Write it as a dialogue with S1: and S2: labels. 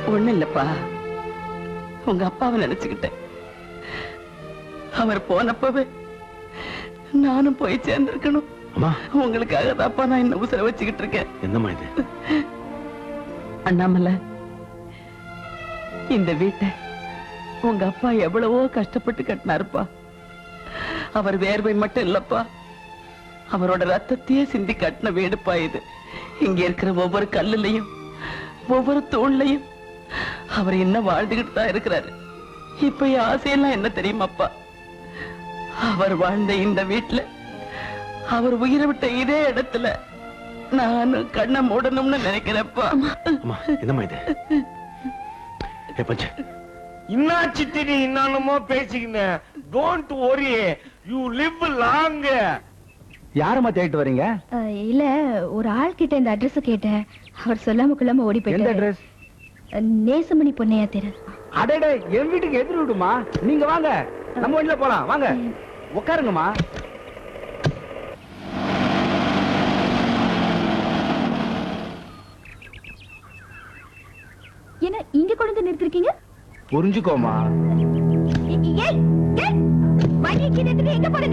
S1: ஒண்ணு இல்லப்பா உங்க அப்பாவை நினைச்சுக்கிட்டேன் அவர் போனப்பவே நானும் போய் சேர்ந்திருக்கணும்
S2: அம்மா
S1: உங்களுக்காக தான்ப்பா நான் இன்னும் உசுர வச்சுக்கிட்டு இருக்கேன்
S2: என்னம்மா இது
S1: அண்ணாமலை இந்த வீட்டை உங்க அப்பா எவ்வளவோ கஷ்டப்பட்டு கட்டினாருப்பா அவர் வேர்வை மட்டும் இல்லப்பா அவரோட ரத்தத்தையே சிந்தி கட்டின வீடுப்பா இது இங்க இருக்கிற ஒவ்வொரு கல்லுலயும் ஒவ்வொரு தூண்லையும் அவர் இன்னும் வாழ்ந்துகிட்டு தான் இருக்கிறாரு இப்ப என் ஆசையெல்லாம் என்ன தெரியுமாப்பா அவர் வாழ்ந்த இந்த வீட்டுல அவர் உயிரை விட்ட இதே இடத்துல நானும் கண்ணை மூடணும்னு நினைக்கிறேன்ப்பா
S2: அம்மா என்னம்மா இது ஏ பஞ்சு
S3: இன்னா சித்தினி இன்னமுமோ பேசிக்கினேன் don't worry you live long
S4: யாரம்மா தேடிட்டு வரீங்க
S5: அஹ், இல்ல ஒரு ஆள் கிட்ட இந்த அட்ரஸ் கேட்டேன் அவர் சொல்லாம கொள்ளாம ஓடி
S4: எந்த
S5: போயிட்டாரு
S4: அட்ரஸ்
S5: அஹ், நேசமணி பொன்னையா தெரு
S4: அடடே என் வீட்டுக்கு எதிர் விடுமா நீங்க வாங்க நம்ம வண்டியில போலாம் வாங்க உட்காருங்கம்மா
S5: என்ன இங்க கொண்டு வந்து நிறுத்திருக்கீங்க
S4: புரிஞ்சுக்கோமா
S5: ஏய், ஏய், வண்டியை கீழே எடுத்துட்டு எங்க போற